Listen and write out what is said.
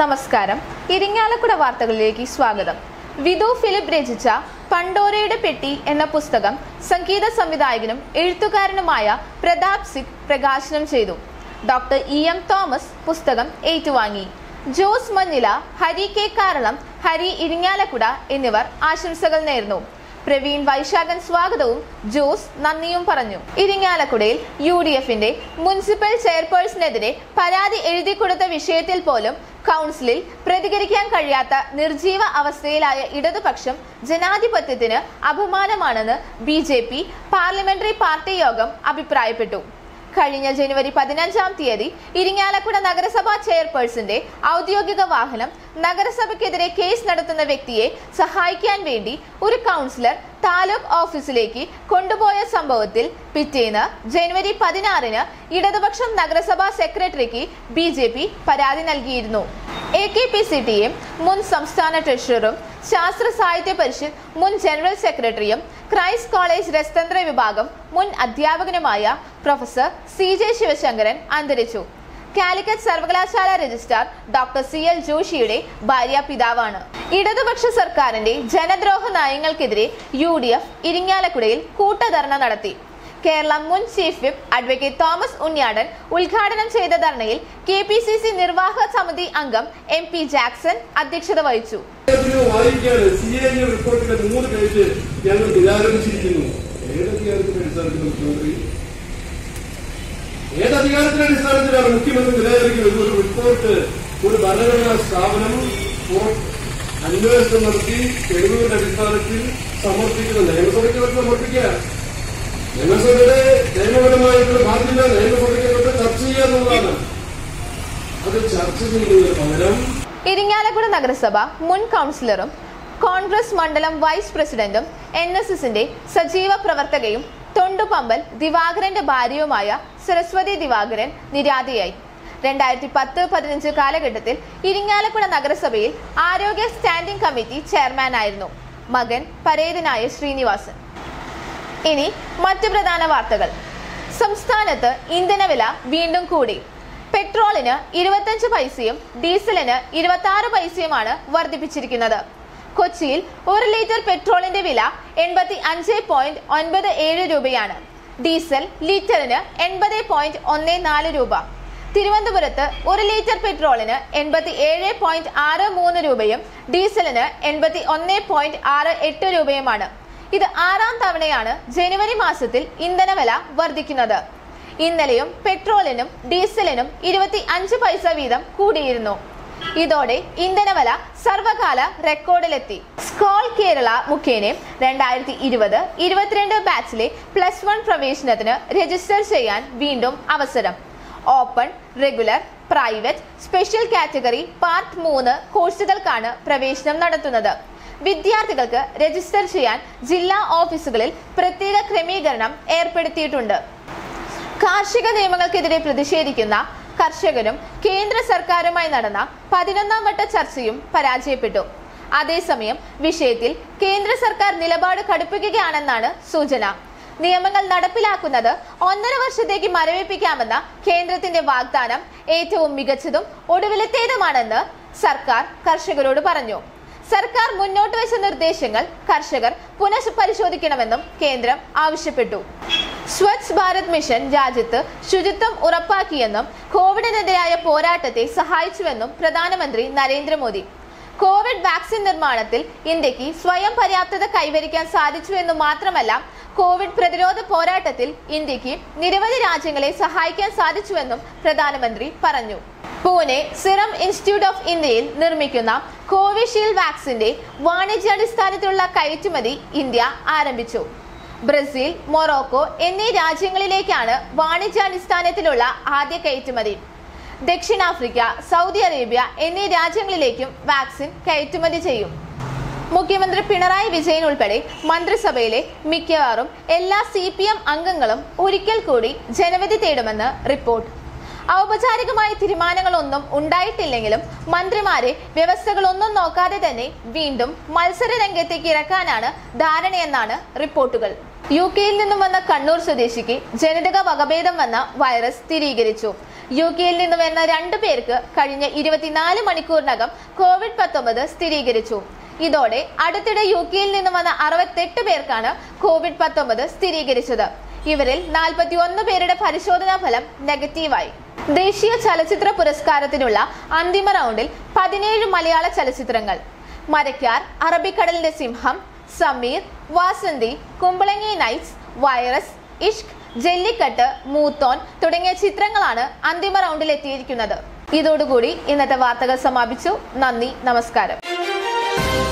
നമസ്കാരം ഇരിങ്ങാലക്കുട വാർത്തകളിലേക്ക് സ്വാഗതം വിധു ഫിലിപ്പ് രചിച്ച പണ്ടോരയുടെ പെട്ടി എന്ന പുസ്തകം സംഗീത സംവിധായകനും എഴുത്തുകാരനുമായ പ്രതാപ് സിംഗ് പ്രകാശനം ചെയ്തു ഡോക്ടർ ഇ എം തോമസ് പുസ്തകം ഏറ്റുവാങ്ങി ജോസ് മഞ്ഞില ഹരി കെ കാരളം ഹരി ഇരിങ്ങാലക്കുട എന്നിവർ ആശംസകൾ നേർന്നു പ്രവീൺ വൈശാഖൻ സ്വാഗതവും ജോസ് നന്ദിയും പറഞ്ഞു ഇരിങ്ങാലക്കുടയിൽ യു ഡി എഫിന്റെ മുനിസിപ്പൽ ചെയർപേഴ്സണെതിരെ പരാതി എഴുതി കൊടുത്ത വിഷയത്തിൽ പോലും കൗൺസിലിൽ പ്രതികരിക്കാൻ കഴിയാത്ത നിർജീവ അവസ്ഥയിലായ ഇടതുപക്ഷം ജനാധിപത്യത്തിന് അപമാനമാണെന്ന് B J P parliamentary party യോഗം അഭിപ്രായപ്പെട്ടു കഴിഞ്ഞ ജനുവരി പതിനഞ്ചാം തീയതി ഇരിങ്ങാലക്കുട നഗരസഭാ ചെയർപേഴ്സന്റെ ഔദ്യോഗിക വാഹനം നഗരസഭയ്ക്കെതിരെ കേസ് നടത്തുന്ന വ്യക്തിയെ സഹായിക്കാൻ വേണ്ടി ഒരു കൗൺസിലർ താലൂക്ക് ഓഫീസിലേക്ക് കൊണ്ടുപോയ സംഭവത്തിൽ പിറ്റേന്ന് ജനുവരി പതിനാറിന് ഇടതുപക്ഷം നഗരസഭാ സെക്രട്ടറിക്ക് ബി ജെ പി പരാതി നൽകിയിരുന്നു A K P C T M മുൻ സംസ്ഥാന ട്രഷററും ശാസ്ത്ര സാഹിത്യ പരിഷത്ത് മുൻ ജനറൽ സെക്രട്ടറിയും ക്രൈസ്റ്റ് കോളേജ് രസതന്ത്ര വിഭാഗം മുൻ അധ്യാപകനുമായ പ്രൊഫസർ സി ജെ ശിവശങ്കരൻ അന്തരിച്ചു കാലിക്കറ്റ് സർവകലാശാല രജിസ്ട്രാർ ഡോക്ടർ സി എൽ ജോഷിയുടെ ഭാര്യ പിതാവാണ് ഇടതുപക്ഷ സർക്കാരിന്റെ ജനദ്രോഹ നയങ്ങൾക്കെതിരെ യു ഡി എഫ് ഇരിങ്ങാലക്കുടയിൽ കൂട്ടധർണ നടത്തി കേരള മുൻ chief whip advocate Thomas Unniyadan ഉദ്ഘാടനം ചെയ്ത ധർണയിൽ കെ പി സി സി നിർവാഹക സമിതി അംഗം എം പി ജാക്സൺ അധ്യക്ഷത വഹിച്ചു അദ്ദേഹത്തിന് വായിക്കാണ് സി എ ജി റിപ്പോർട്ടിന്റെ മൂന്ന് പേജ് ഞങ്ങൾ നിരാകരിച്ചിരിക്കുന്നു ഏതധികാരത്തിന്റെ അടിസ്ഥാനത്തിൽ മുഖ്യമന്ത്രി ഏതധികാരത്തിന്റെ അടിസ്ഥാനത്തിലാണ് മുഖ്യമന്ത്രി നിരാകരിക്കുന്നത് ഒരു റിപ്പോർട്ട് ഒരു ഭരണഘടനാ സ്ഥാപനം കോ- അന്വേഷണം നടത്തി തെളിവുകളുടെ അടിസ്ഥാനത്തിൽ സമർപ്പിക്കുന്ന നിയമസഭയ്ക്ക് അവർ സമർപ്പിക്കുക നിയമസഭയുടെ നിയമപരമായിട്ടുള്ള ബാധ്യത നിയമസഭയ്ക്ക് ചർച്ച ചെയ്യുക എന്നുള്ളതാണ് അത് ചർച്ച ചെയ്യുന്നതിന് പകരം ഇരിങ്ങാലക്കുട നഗരസഭ മുൻ കൗൺസിലറും കോൺഗ്രസ് മണ്ഡലം വൈസ് പ്രസിഡന്റും എൻ എസ് എസിന്റെ സജീവ പ്രവർത്തകയും തൊണ്ടുപമ്പൽ ദിവാകരന്റെ ഭാര്യയുമായ സരസ്വതി ദിവാകരൻ നിര്യാതയായി രണ്ടായിരത്തി പത്ത് പതിനഞ്ച് കാലഘട്ടത്തിൽ ഇരിങ്ങാലക്കുട നഗരസഭയിൽ ആരോഗ്യ സ്റ്റാൻഡിംഗ് കമ്മിറ്റി ചെയർമാനായിരുന്നു മകൻ പരേതനായ ശ്രീനിവാസൻ ഇനി മറ്റു പ്രധാന വാർത്തകൾ സംസ്ഥാനത്ത് ഇന്ധനവില വീണ്ടും കൂടി പെട്രോളിന് ഇരുപത്തഞ്ച് പൈസയും ഡീസലിന് ഇരുപത്തി ആറ് പൈസയുമാണ് വർദ്ധിപ്പിച്ചിരിക്കുന്നത് കൊച്ചിയിൽ ഒരു ലിറ്റർ പെട്രോളിന്റെ വില എൺപത്തി അഞ്ച് പോയിന്റ് ഒൻപത് ഏഴ് രൂപയാണ് ഡീസൽ ലിറ്ററിന് എൺപത് പോയിന്റ് ഒന്ന് നാല് രൂപ തിരുവനന്തപുരത്ത് ഒരു ലിറ്റർ പെട്രോളിന് എൺപത്തി ഏഴ് പോയിന്റ് ആറ് മൂന്ന് രൂപയും ഡീസലിന് എൺപത്തി ഒന്ന് പോയിന്റ് ആറ് എട്ട് രൂപയുമാണ് ഇത് ആറാം തവണയാണ് ജനുവരി മാസത്തിൽ ഇന്ധനവില വർദ്ധിക്കുന്നത് ഇന്നലെയും പെട്രോളിനും ഡീസലിനും ഇരുപത്തി അഞ്ച് പൈസ വീതം കൂടിയിരുന്നു ഇതോടെ ഇന്ധനവില സർവകാല റെക്കോർഡിലെത്തി സ്കോൾ കേരള മുഖേന രണ്ടായിരത്തി ഇരുപത് ഇരുപത്തിരണ്ട് ബാച്ചിലെ പ്ലസ് വൺ പ്രവേശനത്തിന് രജിസ്റ്റർ ചെയ്യാൻ വീണ്ടും അവസരം open regular private special category part മൂന്ന് കോഴ്സുകൾക്കാണ് പ്രവേശനം നടത്തുന്നത് വിദ്യാർത്ഥികൾക്ക് രജിസ്റ്റർ ചെയ്യാൻ ജില്ലാ ഓഫീസുകളിൽ പ്രത്യേക ക്രമീകരണം ഏർപ്പെടുത്തിയിട്ടുണ്ട് കാർഷിക നിയമങ്ങൾക്കെതിരെ പ്രതിഷേധിക്കുന്ന കർഷകരും കേന്ദ്ര സർക്കാരുമായി നടന്ന പതിനൊന്നാം വട്ട ചർച്ചയും പരാജയപ്പെട്ടു അതേസമയം വിഷയത്തിൽ കേന്ദ്ര സർക്കാർ നിലപാട് കടുപ്പിക്കുകയാണെന്നാണ് സൂചന നിയമങ്ങൾ നടപ്പിലാക്കുന്നത് ഒന്നര വർഷത്തേക്ക് മരവിപ്പിക്കാമെന്ന കേന്ദ്രത്തിന്റെ വാഗ്ദാനം ഏറ്റവും മികച്ചതും ഒടുവിലത്തേതുമാണെന്ന് സർക്കാർ കർഷകരോട് പറഞ്ഞു സർക്കാർ മുന്നോട്ട് വെച്ച നിർദ്ദേശങ്ങൾ കർഷകർ പുനഃപരിശോധിക്കണമെന്നും കേന്ദ്രം ആവശ്യപ്പെട്ടു സ്വച്ഛ് ഭാരത് മിഷൻ രാജ്യത്ത് ശുചിത്വം ഉറപ്പാക്കിയെന്നും കോവിഡിനെതിരായ പോരാട്ടത്തെ സഹായിച്ചുവെന്നും പ്രധാനമന്ത്രി നരേന്ദ്രമോദി കോവിഡ് വാക്സിൻ നിർമ്മാണത്തിൽ ഇന്ത്യക്ക് സ്വയം പര്യാപ്തത കൈവരിക്കാൻ സാധിച്ചുവെന്നു മാത്രമല്ല കോവിഡ് പ്രതിരോധ പോരാട്ടത്തിൽ ഇന്ത്യക്ക് നിരവധി രാജ്യങ്ങളെ സഹായിക്കാൻ സാധിച്ചുവെന്നും പ്രധാനമന്ത്രി പറഞ്ഞു പൂനെ സിറം ഇൻസ്റ്റിറ്റ്യൂട്ട് ഓഫ് ഇന്ത്യയിൽ നിർമ്മിക്കുന്ന കോവിഷീൽഡ് വാക്സിന്റെ വാണിജ്യാടിസ്ഥാനത്തിലുള്ള കയറ്റുമതി ഇന്ത്യ ആരംഭിച്ചു ബ്രസീൽ മൊറോക്കോ എന്നീ രാജ്യങ്ങളിലേക്കാണ് വാണിജ്യാടിസ്ഥാനത്തിലുള്ള ആദ്യ കയറ്റുമതി ദക്ഷിണാഫ്രിക്ക സൗദി അറേബ്യ എന്നീ രാജ്യങ്ങളിലേക്കും വാക്സിൻ കയറ്റുമതി ചെയ്യും മുഖ്യമന്ത്രി പിണറായി വിജയൻ ഉൾപ്പെടെ മന്ത്രിസഭയിലെ മിക്കവാറും എല്ലാ സി പി എം അംഗങ്ങളും ഒരിക്കൽ കൂടി ജനവിധി തേടുമെന്ന് റിപ്പോർട്ട് ഔപചാരികമായ തീരുമാനങ്ങളൊന്നും ഉണ്ടായിട്ടില്ലെങ്കിലും മന്ത്രിമാരെ വ്യവസ്ഥകളൊന്നും നോക്കാതെ തന്നെ വീണ്ടും മത്സര രംഗത്തേക്ക് ഇറക്കാനാണ് ധാരണയെന്നാണ് റിപ്പോർട്ടുകൾ യു കെയിൽ നിന്നും വന്ന കണ്ണൂർ സ്വദേശിക്ക് ജനിതക വകഭേദം വന്ന വൈറസ് സ്ഥിരീകരിച്ചു യു കെയിൽ നിന്ന് വരുന്ന രണ്ടു പേർക്ക് കഴിഞ്ഞ ഇരുപത്തിനാല് മണിക്കൂറിനകം കോവിഡ് പത്തൊമ്പത് സ്ഥിരീകരിച്ചു ഇതോടെ അടുത്തിടെ യു കെയിൽ നിന്ന് വന്ന അറുപത്തെട്ട് പേർക്കാണ് കോവിഡ് പത്തൊമ്പത് സ്ഥിരീകരിച്ചത് ഇവരിൽ നാൽപ്പത്തി ഒന്ന് പേരുടെ പരിശോധനാ ഫലം നെഗറ്റീവായി ദേശീയ ചലച്ചിത്ര പുരസ്കാരത്തിനുള്ള അന്തിമ റൗണ്ടിൽ പതിനേഴ് മലയാള ചലച്ചിത്രങ്ങൾ മരക്കാർ അറബിക്കടലിന്റെ സിംഹം സമീർ വാസന്തി കുമ്പളങ്ങി നൈറ്റ്സ് വൈറസ് ഇഷ്ക് ജല്ലിക്കട്ട് മൂത്തോൻ തുടങ്ങിയ ചിത്രങ്ങളാണ് അന്തിമ റൗണ്ടിൽ എത്തിയിരിക്കുന്നത് ഇതോടുകൂടി ഇന്നത്തെ വാർത്തകൾ സമാപിച്ചു നന്ദി നമസ്കാരം